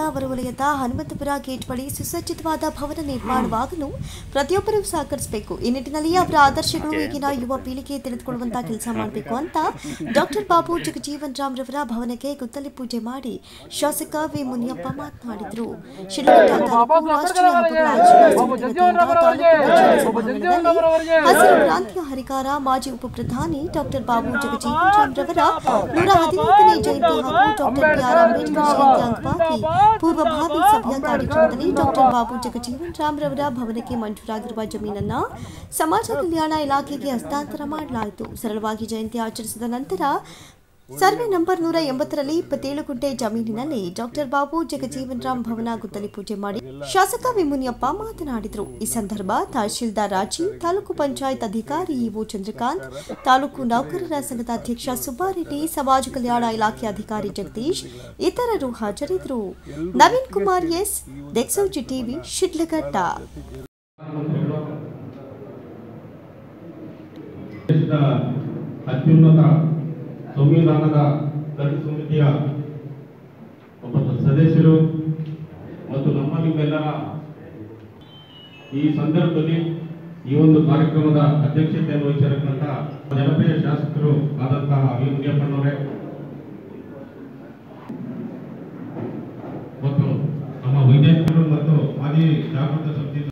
ಹೊರವಲಯದ ಹನುಮಂತಪುರ ಗೇಟ್ ಬಳಿ ಸುಸಜ್ಜಿತವಾದ ಭವನ ನಿರ್ಮಾಣವಾಗಲು ಪ್ರತಿಯೊಬ್ಬರೂ ಸಹಕರಿಸಬೇಕು ಈ ನಿಟ್ಟಿನಲ್ಲಿ ಅವರ ಆದರ್ಶಗಳು ಈಗಿನ ಯುವ ಪೀಳಿಗೆ ತಿಳಿದುಕೊಳ್ಳುವಂತ ಕೆಲಸ ಮಾಡಬೇಕು ಅಂತ ಡಾಕ್ಟರ್ ಬಾಬು ಜಗಜೀವನ್ ರಾಮ್ ರವರ ಭವನಕ್ಕೆ ಗುದ್ದಲಿ ಪೂಜೆ ಮಾಡಿ ಶಾಸಕ ವಿ ಮುನಿಯಪ್ಪ ಮಾತನಾಡಿದರು ಶಿಡ್ಲಘಟ್ಟ ತಾಲೂಕು ರಾಷ್ಟ್ರೀಯ ಹಬ್ಬಗಳ ಆಚರಣಾ ಸಮಿತಿ ವತಿಯಿಂದ ತಾಲೂಕು ಪಂಚಾಯತ್ ಸಭಾಂಗಣದಲ್ಲಿ ಹಸಿರು ಕ್ರಾಂತಿಯ ಹರಿಕಾರ ಮಾಜಿ ಉಪಪ್ರಧಾನಿ ಡಾಕ್ಟರ್ ಬಾಬು ಜಗಜೀವನ್ ರಾಮ್ ರವರ ನೂರ ಹದಿನೈದನೇ ಜಯಂತಿ ಹಾಗೂ ಡಾಕ್ಟರ್ ಬಿಆರ್ ಅಂಬೇಡ್ಕರ್ ಜಯಂತಿ ಅಂಗವಾಗಿ ಪೂರ್ವಭಾವಿ ಸಭೆಯ ಕಾರ್ಯಕ್ರಮದಲ್ಲಿ ಡಾಕ್ಟರ್ ಬಾಬು ಜಗಜೀವನ್ ರಾಮ್ ರವರ ಭವನಕ್ಕೆ ಮಂಜೂರಾಗಿರುವ ಜಮೀನನ್ನ ಸಮಾಜ ಕಲ್ಯಾಣ ಇಲಾಖೆಗೆ ಹಸ್ತಾಂತರ ಮಾಡಲಾಯಿತು ಸರಳವಾಗಿ ಜಯಂತಿ ಆಚರಿಸಿದ ನಂತರ ಸರ್ವೆ ನಂಬರ್ ನೂರ ಎಂಬತ್ತರಲ್ಲಿ ಇಪ್ಪತ್ತೇಳು ಗುಂಟೆ ಜಮೀನಿನಲ್ಲಿ ಡಾಕ್ಟರ್ ಬಾಬು ಜಗಜೀವನ್ ರಾಮ್ ಭವನ ಗುದ್ದಲಿ ಪೂಜೆ ಮಾಡಿ ಶಾಸಕ ವಿ ಮುನಿಯಪ್ಪ ಮಾತನಾಡಿದರು ಈ ಸಂದರ್ಭ ತಹಶೀಲ್ದಾರ್ ರಾಜೀವ್ ತಾಲೂಕು ಪಂಚಾಯತ್ ಅಧಿಕಾರಿ ಇವು ಚಂದ್ರಕಾಂತ್ ತಾಲೂಕು ನೌಕರರ ಸಂಘದ ಅಧ್ಯಕ್ಷ ಸುಬ್ಬಾರೆಡ್ಡಿ ಸಮಾಜ ಕಲ್ಯಾಣ ಇಲಾಖೆ ಅಧಿಕಾರಿ ಜಗದೀಶ್ ಇತರರು ಹಾಜರಿದ್ದರು ನವೀನ್ ಕುಮಾರ್ ಎಸ್ ದೆಕ್ಸೌಜಿ ಟಿವಿ ಶಿಡ್ಲಘಟ್ಟ ದೇಶದ ಅತ್ಯುನ್ನತ ಸಂವಿಧಾನದ ಕರಡು ಸಮಿತಿಯ ಒಬ್ಬ ಸದಸ್ಯರು ಮತ್ತು ನಮ್ಮ ನಿಮ್ಮೆಲ್ಲರ ಈ ಸಂದರ್ಭದಲ್ಲಿ ಈ ಒಂದು ಕಾರ್ಯಕ್ರಮದ ಅಧ್ಯಕ್ಷತೆಯನ್ನು ವಹಿಸಿರತಕ್ಕಂಥ ಜನಪ್ರಿಯ ಶಾಸಕರು ಆದಂತಹ ವಿ ಮುನಿಯಪ್ಪನವರೇ ಮತ್ತು ನಮ್ಮ ವಿದ್ಯಾರ್ಥಿಗಳು ಮತ್ತು ಮಾಜಿ ಜಾಗೃತ ಸಮಿತಿ